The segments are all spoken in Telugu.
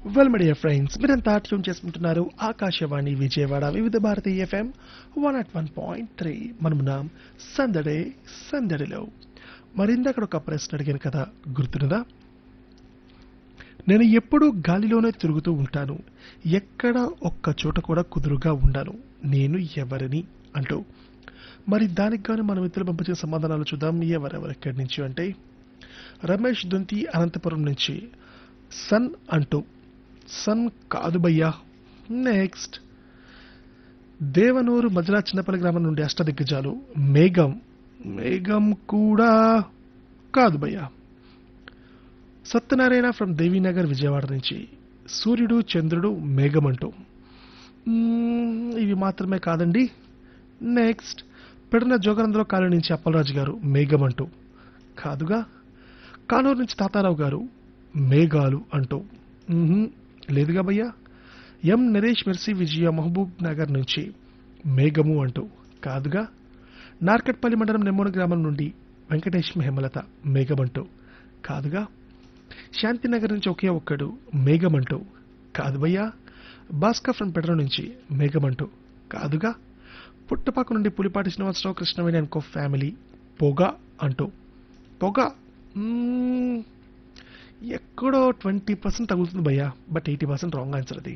వెల్ మీడియా ఫ్రెండ్స్ మీరంతా ట్యూన్ చేసుకుంటున్నారు Akashvani Vijayawada Vividh Bharati FM one at one point three మనమున్నాం సందడే సందడిలో మరిందక్కడ ఒక ప్రశ్న అడిగాను కదా గుర్తున్నదా నేను ఎప్పుడూ గాలిలోనే తిరుగుతూ ఉంటాను ఎక్కడ ఒక్క చోట కూడా కుదురుగా ఉండాను నేను ఎవరిని అంటూ మరి దానికి గాను మన మిత్రులు పంపించిన సమాధానాలు చూద్దాం ఎవరెవరు ఎక్కడి నుంచి అంటే రమేష్ దుంతి అనంతపురం నుంచి సన్ అంటూ సన్ కాదు భయ్యా నెక్స్ట్ దేవనూరు మజలా చిన్నపల్లి గ్రామం నుండి అష్టదిగ్గజాలు మేఘం మేఘం కూడా కాదు భయ్యా సత్యనారాయణ ఫ్రమ్ దేవీనగర్ విజయవాడ నుంచి సూర్యుడు చంద్రుడు మేఘం అంటూ మ్మ్, ఇవి మాత్రమే కాదండి నెక్స్ట్ పెడిన జోగనందరావు కాలనీ నుంచి అప్పలరాజు గారు మేఘం అంటూ కాదుగా కానూరు నుంచి తాతారావు గారు మేఘాలు అంటూ మ్మ్హ్మ్, లేదుగా భయ్యా ఎం నరేష్ మెర్సీ విజయ మహబూబ్ నగర్ నుంచి మేఘము అంటూ కాదుగా నార్కట్పల్లి మండలం నెమ్మూరు గ్రామం నుండి వెంకటేష్ హేమలత మేఘమంటూ కాదుగా శాంతినగర్ నుంచి ఒకే ఒక్కడు మేఘమంటూ కాదు భయ్యా భాస్కర్ ఫ్రం పెడ్ర నుంచి మేఘమంటూ కాదుగా పుట్టపాక నుండి పులిపాటి శ్రీనివాసరావు కృష్ణవేణి అనుకో ఫ్యామిలీ పొగ అంటూ పొగ మ్మ్, ఎక్కడో ట్వంటీ పర్సెంట్ తగులుతుంది భయ్యా but eighty percent wrong answer అది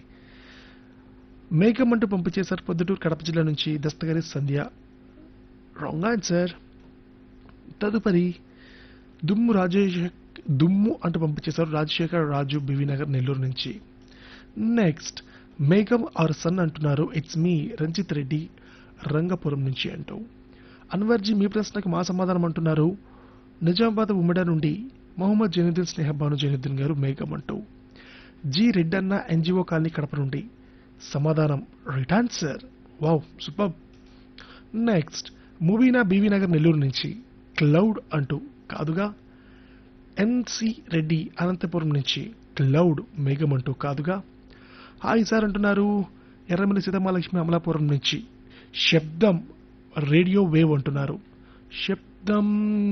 మేఘం అంటూ పంపించేశారు పొద్దుటూరు కడప జిల్లా నుంచి దస్తగిరి సంధ్య రాంగ్ ఆన్సర్ తదుపరి దుమ్ము రాజేష్ దుమ్ము అంటూ పంపించేశారు రాజశేఖర్ రాజు బివి నగర్ నెల్లూరు నుంచి నెక్స్ట్ మేఘం ఆర్ సన్ అంటున్నారు ఇట్స్ మీ రంజిత్ రెడ్డి రంగపురం నుంచి అంటూ అన్వర్జీ మీ ప్రశ్నకు మా సమాధానం అంటున్నారు నిజామాబాద్ ఉమ్మడి నుండి మొహమ్మద్ జైనుద్దీన్ స్నేహ భాను జైనుద్దీన్ గారు మేఘం అంటూ G Reddanna NGO colony Kadapa నుండి సమాధానం right answer wow super next మూవీనా బీవీ నగర్ నెల్లూరు నుంచి క్లౌడ్ అంటూ కాదుగా ఎన్సి రెడ్డి అనంతపురం నుంచి క్లౌడ్ మేఘం అంటూ కాదుగా హాయ్ సార్ అంటున్నారు ఎర్రమల్లి సీతమ్మాలక్ష్మి అమలాపురం నుంచి శబ్దం రేడియో వేవ్ అంటున్నారు శబ్దం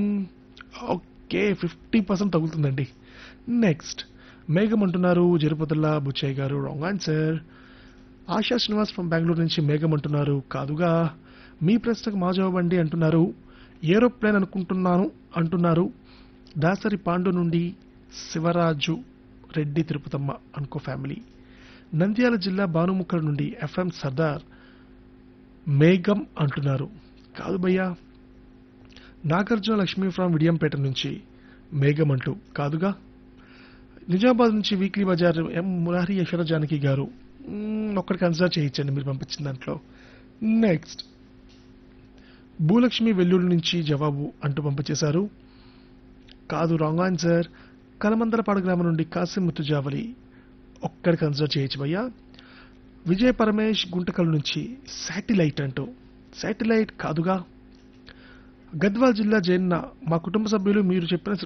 ఓకే ఫిఫ్టీ పర్సెంట్ తగులుతుందండి నెక్స్ట్ మేఘం అంటున్నారు జరుపతుల్లా బుచ్చయ్య గారు wrong answer Asha Srinivas from Bengaluru నుంచి మేఘం అంటున్నారు కాదుగా మీ ప్రశ్నకు మా జవాబు అండి అంటున్నారు ఏరోప్లేన్ అనుకుంటున్నాను అంటున్నారు దాసరి పాండు నుండి శివరాజు రెడ్డి తిరుపతమ్మ అనుకో ఫ్యామిలీ నంద్యాల జిల్లా భానుముక్కల నుండి ఎఫ్ఎం సర్దార్ మేఘం అంటున్నారు కాదు భయ్యా నాగార్జున లక్ష్మీ ఫ్రామ్ విడియంపేట నుంచి మేఘం అంటూ కాదుగా నిజామాబాద్ నుంచి వీక్లీ బజార్ ఎం మురారి యశ్వర జానకి గారు మ్మ్, ఒక్కటి కన్సిడర్ చేయించండి మీరు పంపించిన దాంట్లో నెక్స్ట్ భూలక్ష్మి వెల్లుల్లి నుంచి జవాబు అంటూ పంపించేశారు కాదు రాంగ్ ఆన్సర్ కలమందలపాడు గ్రామం నుండి కాసిం ముత్తుజావలి ఒక్కడి కన్సిడర్ చేయొచ్చు భయ్యా విజయ్ పరమేష్ గుంటకల్ నుంచి శాటిలైట్ అంటూ శాటిలైట్ కాదుగా గద్వాల్ జిల్లా జైన్న మా కుటుంబ సభ్యులు మీరు చెప్పిన